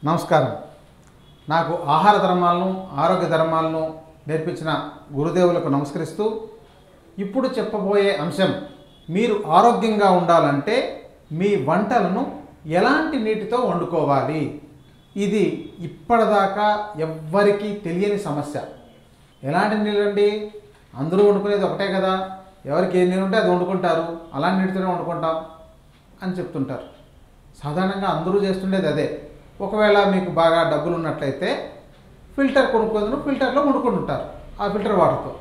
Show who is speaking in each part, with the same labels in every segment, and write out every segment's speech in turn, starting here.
Speaker 1: నమస్కారం నాకు ఆహార ధర్మాలను ఆరోగ్య ధర్మాలను నేర్పించిన గురుదేవులకు నమస్కరిస్తూ ఇప్పుడు చెప్పబోయే అంశం మీరు ఆరోగ్యంగా ఉండాలంటే మీ వంటలను ఎలాంటి నీటితో వండుకోవాలి ఇది ఇప్పటిదాకా ఎవ్వరికీ తెలియని సమస్య ఎలాంటి నీళ్ళండి అందరూ వండుకునేది ఒకటే కదా ఎవరికి ఏ నీళ్ళు ఉంటే అది వండుకుంటారు అలాంటి నీటితోనే వండుకుంటాం అని చెప్తుంటారు సాధారణంగా అందరూ చేస్తుండేది అదే ఒకవేళ మీకు బాగా డబ్బులు ఉన్నట్లయితే ఫిల్టర్ కొనుక్కొని ఫిల్టర్లో వండుకుంటుంటారు ఆ ఫిల్టర్ వాటర్తో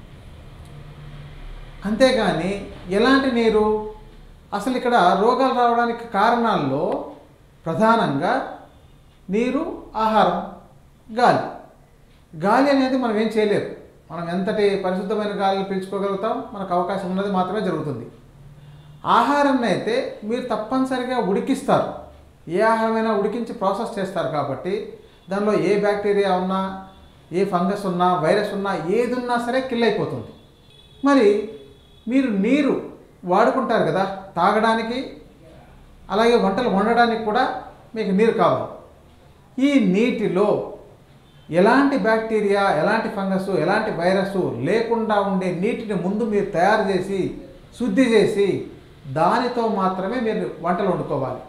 Speaker 1: అంతేగాని ఎలాంటి నీరు అసలు ఇక్కడ రోగాలు రావడానికి కారణాల్లో ప్రధానంగా నీరు ఆహారం గాలి గాలి అనేది మనం ఏం చేయలేము మనం ఎంతటి పరిశుద్ధమైన గాలిని పీల్చుకోగలుగుతాం మనకు అవకాశం ఉన్నది మాత్రమే జరుగుతుంది ఆహారాన్ని అయితే మీరు తప్పనిసరిగా ఉడికిస్తారు ఏ ఆహారమైనా ఉడికించి ప్రాసెస్ చేస్తారు కాబట్టి దానిలో ఏ బ్యాక్టీరియా ఉన్నా ఏ ఫంగస్ ఉన్నా వైరస్ ఉన్నా ఏది ఉన్నా సరే కిల్ అయిపోతుంది మరి మీరు నీరు వాడుకుంటారు కదా తాగడానికి అలాగే వంటలు వండడానికి కూడా మీకు నీరు కావాలి ఈ నీటిలో ఎలాంటి బ్యాక్టీరియా ఎలాంటి ఫంగస్ ఎలాంటి వైరస్ లేకుండా ఉండే నీటిని ముందు మీరు తయారు చేసి శుద్ధి చేసి దానితో మాత్రమే మీరు వంటలు వండుకోవాలి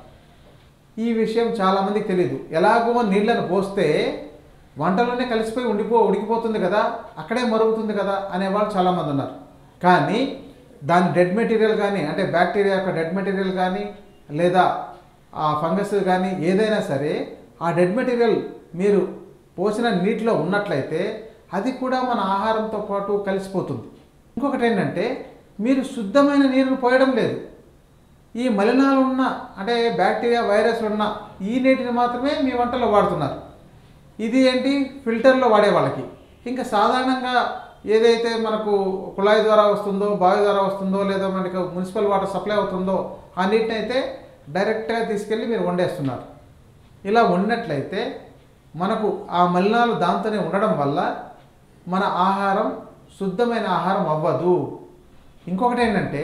Speaker 1: ఈ విషయం చాలామందికి తెలియదు ఎలాగో నీళ్ళను పోస్తే వంటలోనే కలిసిపోయి ఉండిపో ఉడికిపోతుంది కదా అక్కడే మరుగుతుంది కదా అనేవాళ్ళు చాలామంది ఉన్నారు కానీ దాని డెడ్ మెటీరియల్ కానీ అంటే బ్యాక్టీరియా యొక్క డెడ్ మెటీరియల్ కానీ లేదా ఆ ఫంగస్ కానీ ఏదైనా సరే ఆ డెడ్ మెటీరియల్ మీరు పోసిన నీటిలో ఉన్నట్లయితే అది కూడా మన ఆహారంతో పాటు కలిసిపోతుంది ఇంకొకటి ఏంటంటే మీరు శుద్ధమైన నీరును పోయడం లేదు ఈ మలినాలు ఉన్న అంటే బ్యాక్టీరియా వైరస్ ఉన్న ఈ నీటిని మాత్రమే మీ వంటలో వాడుతున్నారు ఇది ఏంటి ఫిల్టర్లో వాడే వాళ్ళకి ఇంకా సాధారణంగా ఏదైతే మనకు కుళాయి ద్వారా వస్తుందో బావి ద్వారా వస్తుందో లేదా మనకు మున్సిపల్ వాటర్ సప్లై అవుతుందో ఆ నీటిని అయితే డైరెక్ట్గా తీసుకెళ్ళి మీరు వండేస్తున్నారు ఇలా వండినట్లయితే మనకు ఆ మలినాలు దాంతోనే ఉండడం వల్ల మన ఆహారం శుద్ధమైన ఆహారం అవ్వదు ఇంకొకటి ఏంటంటే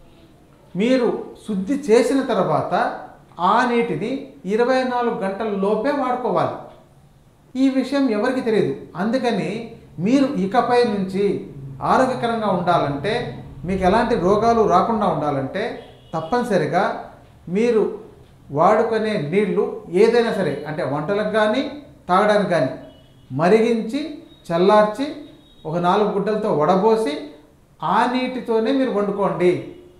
Speaker 1: మీరు శుద్ధి చేసిన తర్వాత ఆ నీటిని ఇరవై నాలుగు గంటల లోపే వాడుకోవాలి ఈ విషయం ఎవరికి తెలియదు అందుకని మీరు ఇకపై నుంచి ఆరోగ్యకరంగా ఉండాలంటే మీకు ఎలాంటి రోగాలు రాకుండా ఉండాలంటే తప్పనిసరిగా మీరు వాడుకునే నీళ్లు ఏదైనా సరే అంటే వంటలకు కానీ తాగడానికి కానీ మరిగించి చల్లార్చి ఒక నాలుగు గుడ్డలతో వడబోసి ఆ నీటితోనే మీరు వండుకోండి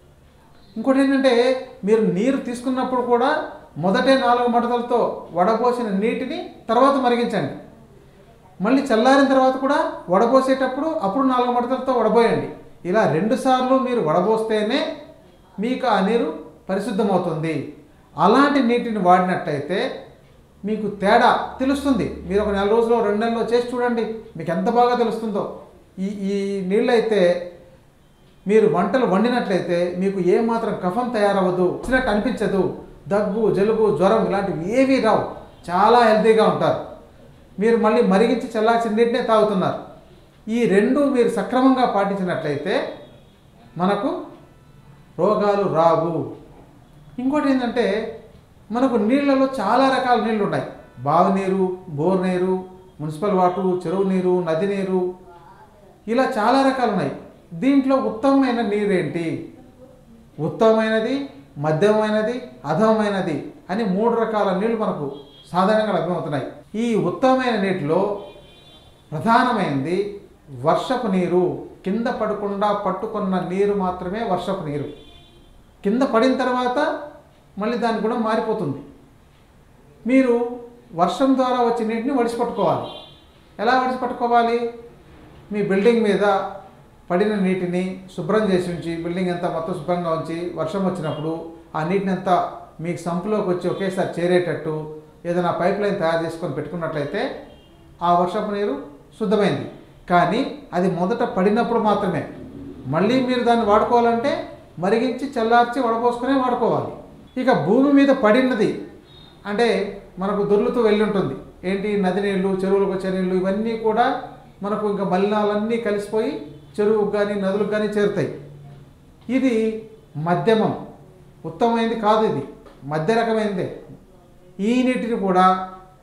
Speaker 1: ఇంకోటి ఏంటంటే మీరు నీరు తీసుకున్నప్పుడు కూడా మొదటే నాలుగు మడతలతో వడపోసిన నీటిని తర్వాత మరిగించండి మళ్ళీ చల్లారిన తర్వాత కూడా వడపోసేటప్పుడు అప్పుడు నాలుగు మడతలతో వడబోయండి ఇలా రెండుసార్లు మీరు వడబోస్తేనే మీకు ఆ నీరు పరిశుద్ధమవుతుంది అలాంటి నీటిని వాడినట్టయితే మీకు తేడా తెలుస్తుంది మీరు ఒక నెల రోజులు రెండు నెలల్లో చేసి చూడండి మీకు ఎంత బాగా తెలుస్తుందో ఈ ఈ నీళ్ళైతే మీరు వంటలు వండినట్లయితే మీకు ఏమాత్రం కఫం తయారవ్వదు వచ్చినట్టు అనిపించదు దగ్గు జలుబు జ్వరం ఇలాంటివి ఏవీ రావు చాలా హెల్తీగా ఉంటారు మీరు మళ్ళీ మరిగించి చల్లార్చిన నీటినే తాగుతున్నారు ఈ రెండు మీరు సక్రమంగా పాటించినట్లయితే మనకు రోగాలు రావు ఇంకోటి ఏంటంటే మనకు నీళ్ళలో చాలా రకాల నీళ్ళు ఉన్నాయి బావి నీరు బోర్ నీరు మున్సిపల్ వాటర్ చెరువు నీరు నది నీరు ఇలా చాలా రకాలు ఉన్నాయి దీంట్లో ఉత్తమమైన నీరేంటి ఉత్తమమైనది మధ్యమైనది అధమైనది అని మూడు రకాల నీళ్లు మనకు సాధారణంగా లభ్యమవుతున్నాయి ఈ ఉత్తమమైన నీటిలో ప్రధానమైనది వర్షపు నీరు కింద పడకుండా పట్టుకున్న నీరు మాత్రమే వర్షపు నీరు కింద పడిన తర్వాత మళ్ళీ దాని కూడా మారిపోతుంది మీరు వర్షం ద్వారా వచ్చే నీటిని వడిచిపట్టుకోవాలి ఎలా వడిచిపట్టుకోవాలి మీ బిల్డింగ్ మీద పడిన నీటిని శుభ్రం చేసి ఉంచి బిల్డింగ్ అంతా మొత్తం శుభ్రంగా ఉంచి వర్షం వచ్చినప్పుడు ఆ నీటిని అంతా మీకు సంపులోకి వచ్చి ఒకేసారి చేరేటట్టు ఏదైనా పైప్ లైన్ తయారు చేసుకొని పెట్టుకున్నట్లయితే ఆ వర్షపు నీరు శుద్ధమైంది కానీ అది మొదట పడినప్పుడు మాత్రమే మళ్ళీ మీరు దాన్ని వాడుకోవాలంటే మరిగించి చల్లార్చి వడపోసుకునే వాడుకోవాలి ఇక భూమి మీద పడినది అంటే మనకు దొర్లుతూ వెళ్ళి ఉంటుంది ఏంటి నది నీళ్ళు చెరువులకు వచ్చే నీళ్ళు ఇవన్నీ కూడా మనకు ఇంకా మలినాలన్నీ కలిసిపోయి చెరువుకు కానీ నదులకు కానీ చేరుతాయి ఇది మధ్యమం ఉత్తమమైనది కాదు ఇది మధ్య రకమైనదే ఈ నీటిని కూడా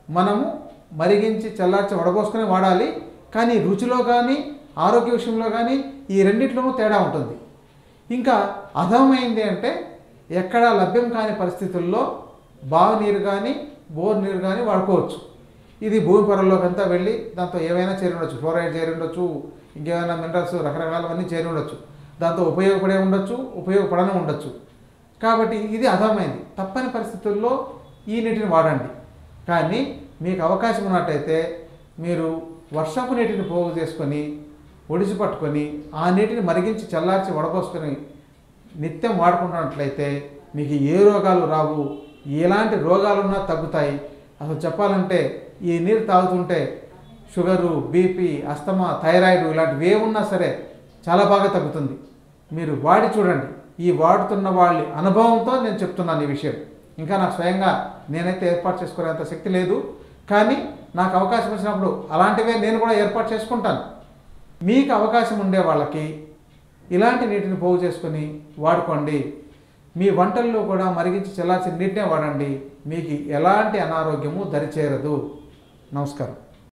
Speaker 1: మనము మరిగించి చల్లార్చి వడబోసుకొని వాడాలి కానీ రుచిలో కానీ ఆరోగ్య విషయంలో కానీ ఈ రెండిట్లోనూ తేడా ఉంటుంది ఇంకా అధమైంది అంటే ఎక్కడా లభ్యం కాని పరిస్థితుల్లో బావి నీరు కానీ బోర్ నీరు కానీ వాడుకోవచ్చు ఇది భూమి పొరల్లోకి అంతా వెళ్ళి దాంతో ఏవైనా చేరి ఉండొచ్చు ఫ్లోరైడ్ చేరి ఉండొచ్చు ఇంకేమైనా మినరల్స్ రకరకాలవన్నీ చేరి ఉండొచ్చు దాంతో ఉపయోగపడే ఉండొచ్చు ఉపయోగపడని ఉండొచ్చు కాబట్టి ఇది అధమైంది తప్పని పరిస్థితుల్లో ఈ నీటిని వాడండి కానీ మీకు అవకాశం ఉన్నట్టయితే మీరు వర్షపు నీటిని పోగు చేసుకొని ఒడిసి పట్టుకొని ఆ నీటిని మరిగించి చల్లార్చి వడపోసుకొని నిత్యం వాడుకుంటున్నట్లయితే మీకు ఏ రోగాలు రావు ఎలాంటి రోగాలున్నా తగ్గుతాయి అసలు చెప్పాలంటే ఈ నీరు తాగుతుంటే షుగరు బీపీ అస్తమా థైరాయిడ్ ఇలాంటివి ఏమున్నా సరే చాలా బాగా తగ్గుతుంది మీరు వాడి చూడండి ఈ వాడుతున్న వాళ్ళ అనుభవంతో నేను చెప్తున్నాను ఈ విషయం ఇంకా నాకు స్వయంగా నేనైతే ఏర్పాటు చేసుకునేంత శక్తి లేదు కానీ నాకు అవకాశం వచ్చినప్పుడు అలాంటివే నేను కూడా ఏర్పాటు చేసుకుంటాను మీకు అవకాశం ఉండే వాళ్ళకి ఇలాంటి నీటిని పోగు చేసుకొని వాడుకోండి మీ వంటల్లో కూడా మరిగించి చల్లార్చిన నీటినే వాడండి మీకు ఎలాంటి అనారోగ్యము దరిచేరదు నమస్కారం